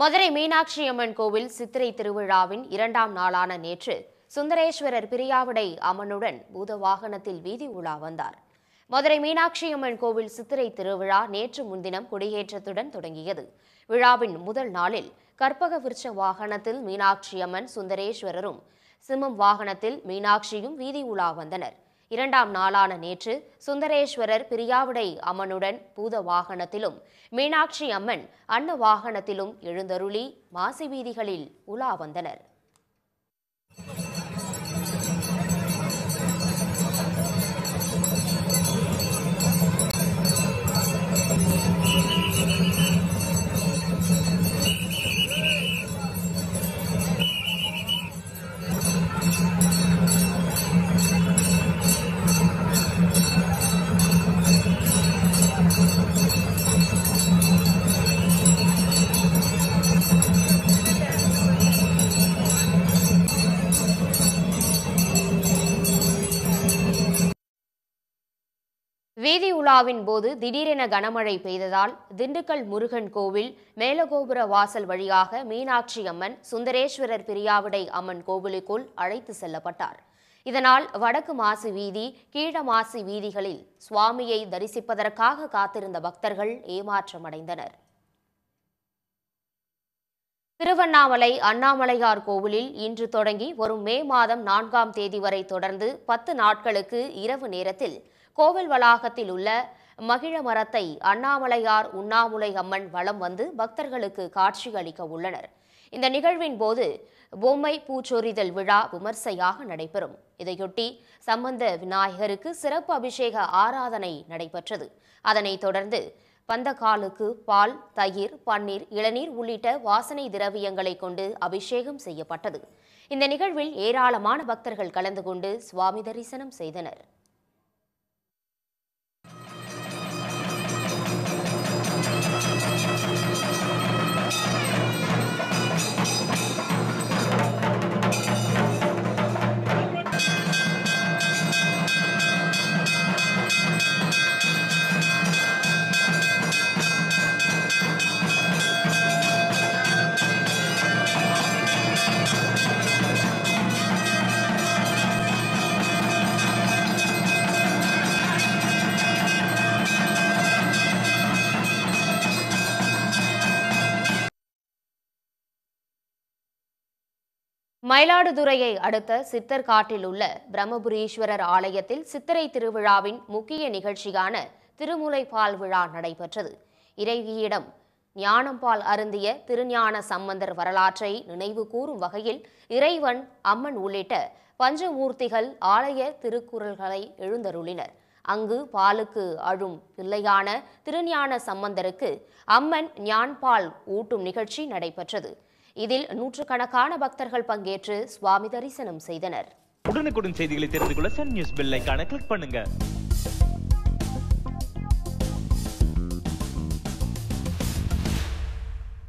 மதுரை மீனாட்சி அம்மன் கோவில் சித்திரை திருவிழாவின் இரண்டாம் நாளான நேற்று சுந்தரேஸ்வரர் பிரியாவிடை அம்மனுடன் பூத வாகனத்தில் வீதி உலா வந்தார் மதுரை மீனாட்சி அம்மன் கோவில் சித்திரை திருவிழா நேற்று முன்தினம் கொடியேற்றத்துடன் தொடங்கியது விழாவின் முதல் நாளில் கற்பக விருட்ச வாகனத்தில் மீனாட்சி அம்மன் சுந்தரேஸ்வரரும் சிம்மம் வாகனத்தில் மீனாட்சியும் வீதி உலா வந்தனர் இரண்டாம் நாளான நேற்று சுந்தரேஸ்வரர் பிரியாவிடை அம்மனுடன் பூத வாகனத்திலும் மீனாட்சி அம்மன் அன்ன வாகனத்திலும் எழுந்தருளி மாசி வீதிகளில் உலா வந்தனர் வீதி உலாவின் போது திடீரென கனமழை பெய்ததால் திண்டுக்கல் முருகன் கோவில் மேலகோபுர வாசல் வழியாக மீனாட்சி அம்மன் சுந்தரேஸ்வரர் பிரியாவிடை அம்மன் கோவிலுக்குள் அழைத்து செல்லப்பட்டார் இதனால் வடக்கு மாசி வீதி கீழ மாசி வீதிகளில் சுவாமியை தரிசிப்பதற்காக காத்திருந்த பக்தர்கள் ஏமாற்றமடைந்தனர் திருவண்ணாமலை அண்ணாமலையார் கோவிலில் இன்று தொடங்கி வரும் மே மாதம் நான்காம் தேதி வரை தொடர்ந்து பத்து நாட்களுக்கு இரவு நேரத்தில் கோவில் வளாகத்தில் உள்ள மகிழ மரத்தை அண்ணாமலையார் உண்ணாமுலை அம்மன் வலம் வந்து பக்தர்களுக்கு காட்சி அளிக்க உள்ளனர் இந்த நிகழ்வின் போது பொம்மை பூச்சொரிதல் விழா விமர்சையாக நடைபெறும் இதையொட்டி சம்பந்த விநாயகருக்கு சிறப்பு அபிஷேக ஆராதனை நடைபெற்றது அதனைத் தொடர்ந்து பந்தக்காலுக்கு பால் தயிர் பன்னீர் இளநீர் உள்ளிட்ட வாசனை திரவியங்களை கொண்டு அபிஷேகம் செய்யப்பட்டது இந்த நிகழ்வில் ஏராளமான பக்தர்கள் கலந்து கொண்டு சுவாமி தரிசனம் செய்தனர் மயிலாடுதுறையை அடுத்த சித்தர்காட்டில் உள்ள பிரம்மபுரீஸ்வரர் ஆலயத்தில் சித்திரை திருவிழாவின் முக்கிய நிகழ்ச்சியான திருமுலைப்பால் விழா நடைபெற்றது இறைவியிடம் ஞானம்பால் அருந்திய திருஞான சம்பந்தர் வரலாற்றை நினைவு கூறும் வகையில் இறைவன் அம்மன் உள்ளிட்ட பஞ்சமூர்த்திகள் ஆலய திருக்குறள்களை எழுந்தருளினர் அங்கு பாலுக்கு அழும் பிள்ளையான திருஞான சம்பந்தருக்கு அம்மன் ஞான்பால் ஊட்டும் நிகழ்ச்சி நடைபெற்றது இதில் நூற்றுக்கணக்கான பக்தர்கள் பங்கேற்று சுவாமி தரிசனம் செய்தனர் உடனுக்குடன் செய்திகளை தெரிந்து கொள்ள சன் நியூஸ் பெல் ஐகானை கிளிக் பண்ணுங்க